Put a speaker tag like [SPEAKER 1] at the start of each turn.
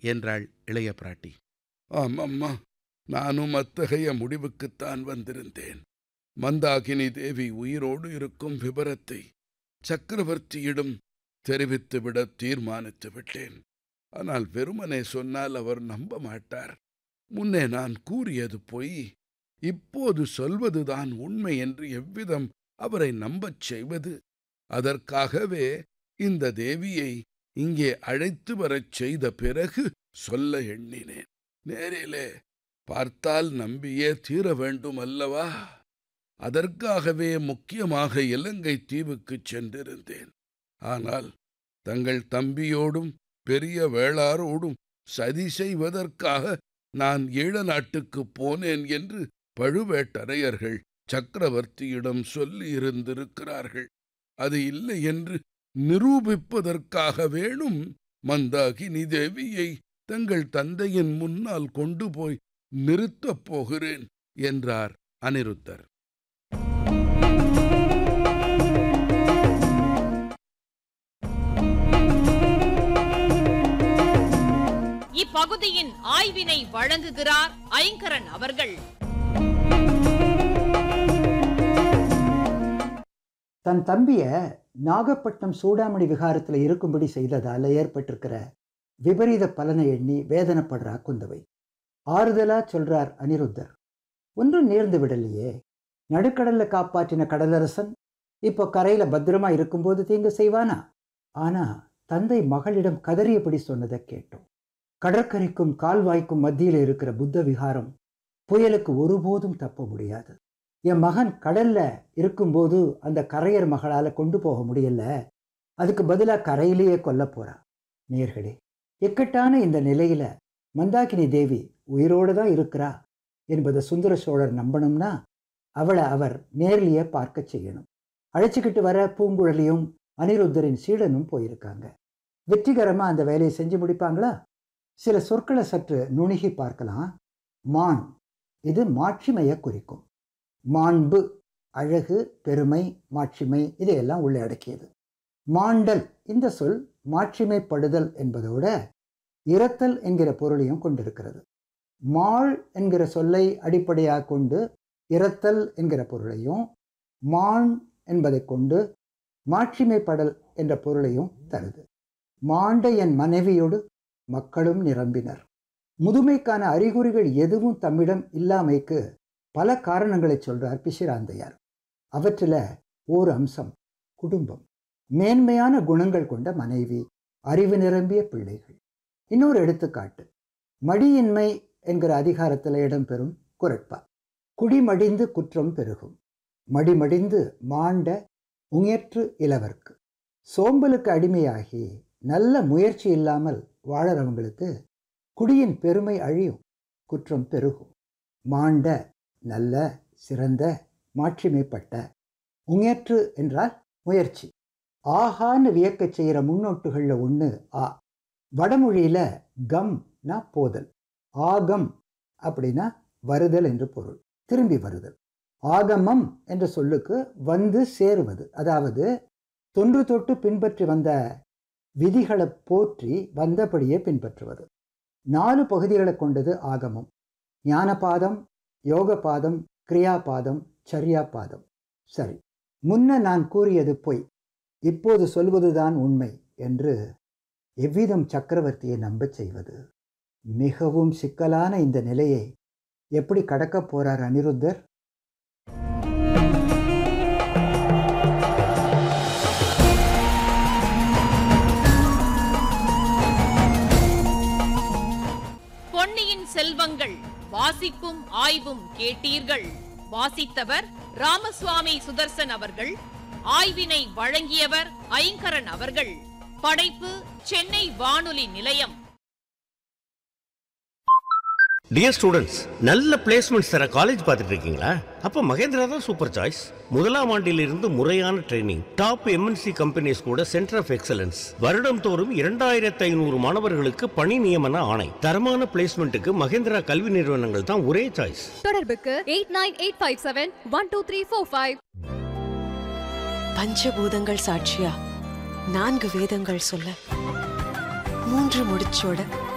[SPEAKER 1] என்றாள் இளைய பிராட்டி
[SPEAKER 2] ஆமம்மா நானும் அத்தகைய முடிவுக்குத்தான் வந்திருந்தேன் மந்தாகினி தேவி உயிரோடு இருக்கும் விபரத்தை சக்கரவர்த்தியிடம் தெரிவித்துவிட தீர்மானித்து விட்டேன் ஆனால் வெறுமனே சொன்னால் அவர் நம்ப மாட்டார் முன்னே நான் கூறியது பொய் இப்போது சொல்வதுதான் உண்மை என்று எவ்விதம் அவரை நம்பச் செய்வது அதற்காகவே இந்த தேவியை இங்கே அழைத்து வரச் செய்த பிறகு சொல்ல எண்ணினேன் நேரிலே பார்த்தால் நம்பியே தீர வேண்டும் அல்லவா அதற்காகவே முக்கியமாக இலங்கை தீவுக்குச் சென்றிருந்தேன் ஆனால் தங்கள் தம்பியோடும் பெரிய வேளாரோடும் சதி செய்வதற்காக நான் ஈழ நாட்டுக்குப் போனேன் என்று பழுவேட்டரையர்கள் சக்கரவர்த்தியிடம் சொல்லி இருந்திருக்கிறார்கள் அது இல்லை என்று நிரூபிப்பதற்காக வேணும் மந்தாகினி தேவியை தங்கள் தந்தையின் முன்னால் கொண்டு போய் நிறுத்தப் போகிறேன் என்றார் அனிருத்தர்
[SPEAKER 3] இப்பகுதியின் ஆய்வினை வழங்குகிறார் ஐங்கரன் அவர்கள்
[SPEAKER 4] தன் தம்பிய நாகப்பட்டினம் சூடாமணி விகாரத்தில் இருக்கும்படி செய்ததால ஏற்பட்டிருக்கிற விபரீத பலனை எண்ணி வேதனைப்படுறா குந்தவை ஆறுதலா சொல்றார் அனிருத்தர் ஒன்றும் நேர்ந்து விடலையே நடுக்கடல்ல காப்பாற்றின கடலரசன் இப்போ கரையில பத்திரமா இருக்கும்போது தீங்கு செய்வானா ஆனா தந்தை மகளிடம் கதறியபடி சொன்னதை கேட்டோம் கடற்கரைக்கும் கால்வாய்க்கும் மத்தியில் இருக்கிற புத்த விகாரம் புயலுக்கு ஒருபோதும் தப்ப முடியாது என் மகன் கடல்ல இருக்கும்போது அந்த கரையர் மகளால கொண்டு போக முடியல அதுக்கு பதிலா கரையிலேயே கொல்ல போறா நேர்களே இக்கட்டான இந்த நிலையில மந்தாகினி தேவி உயிரோடு தான் இருக்கிறா என்பதை சுந்தர சோழர் நம்பணும்னா அவளை அவர் நேர்லயே பார்க்க செய்யணும் அழைச்சிக்கிட்டு வர பூங்குழலியும் அனிருத்தரின் சீடனும் போயிருக்காங்க வெற்றிகரமா அந்த வேலையை செஞ்சு முடிப்பாங்களா சில சொற்களை சற்று நுணுகி பார்க்கலாம் மான் இது மாட்சிமையை குறிக்கும் மாண்பு அழகு பெருமை மாட்சிமை இதையெல்லாம் உள்ளடக்கியது மாண்டல் இந்த சொல் மாட்சிமைப்படுதல் என்பதோட இரத்தல் என்கிற பொருளையும் கொண்டிருக்கிறது மாள் என்கிற சொல்லை அடிப்படையாக கொண்டு இரத்தல் என்கிற பொருளையும் மான் என்பதை கொண்டு மாட்சிமைப்படல் என்ற பொருளையும் தருது மாண்ட என் மனைவியோடு மக்களும் நிரம்பினர் முதுமைக்கான அறிகுறிகள் எதுவும் தம்மிடம் இல்லாமைக்கு பல காரணங்களை சொல்றார் பிசிராந்தையார் அவற்றில் ஓர் அம்சம் குடும்பம் மேன்மையான குணங்கள் கொண்ட மனைவி அறிவு நிரம்பிய பிள்ளைகள் இன்னொரு எடுத்துக்காட்டு மடியின்மை என்கிற அதிகாரத்தில் இடம்பெறும் குரட்பா குடிமடிந்து குற்றம் பெருகும் மடிமடிந்து மாண்ட உயர்ற்று இளவர்க்கு சோம்பலுக்கு அடிமையாகி நல்ல முயற்சி இல்லாமல் வாழறவங்களுக்கு குடியின் பெருமை அழியும் குற்றம் பெருகும் மாண்ட நல்ல சிறந்த மாட்சிமைப்பட்ட உயர்ற்று என்றால் முயற்சி ஆகான்னு வியக்கச் செய்கிற முன்னோட்டுகளில் ஒன்று ஆ வடமொழியில் கம்னா போதல் ஆகம் அப்படின்னா வருதல் என்று பொருள் திரும்பி வருதல் ஆகமம் என்ற சொல்லுக்கு வந்து சேருவது அதாவது தொன்று தொட்டு பின்பற்றி வந்த விதிகளை போற்றி வந்தபடியே பின்பற்றுவது நாலு பகுதிகளை கொண்டது ஆகமம் ஞானபாதம் யோகபாதம் கிரியாபாதம் சரியாபாதம் சரி முன்ன நான் கூறியது பொய் இப்போது சொல்வதுதான் உண்மை என்று எவ்விதம் சக்கரவர்த்தியை நம்பச் செய்வது மிகவும் சிக்கலான இந்த நிலையை எப்படி கடக்கப் போறார் அனிருத்தர்
[SPEAKER 3] பொன்னியின் செல்வங்கள் வாசிப்பும் ஆய்வும் கேட்டீர்கள் வாசித்தவர் ராமசுவாமி சுதர்சன் அவர்கள் ஆய்வினை வழங்கியவர் ஐங்கரன் அவர்கள் படைப்பு சென்னை வானொலி நிலையம்
[SPEAKER 5] டியர் ஸ்டூடெண்ட்ஸ் நல்ல பிளேஸ்மெண்ட்ஸ் தர காலேஜ் பார்த்துட்டு இருக்கீங்களா அப்போ மகேந்திரா தான் சூப்பர் சாய்ஸ் முதலாம் ஆண்டிலிருந்து முறையான ட்ரைனிங் டாப் எம்என்சி கம்பெனிஸ் கூட சென்டர் ஆஃப் எக்ஸலன்ஸ் வருடம் தோறும் இரண்டாயிரத்து ஐநூறு மாணவர்களுக்கு பணி நியமன ஆணை தரமான பிளேஸ்மெண்ட்டுக்கு மகேந்திரா கல்வி நிறுவனங்கள் தான் ஒரே சாய்ஸ்
[SPEAKER 6] தொடர்புக்கு eight nine eight five seven one two three four five
[SPEAKER 7] பஞ்சபூதங்கள் சாட்சியா நான்கு வேதங்கள் சொல்ல மூன்று முடிச்சோட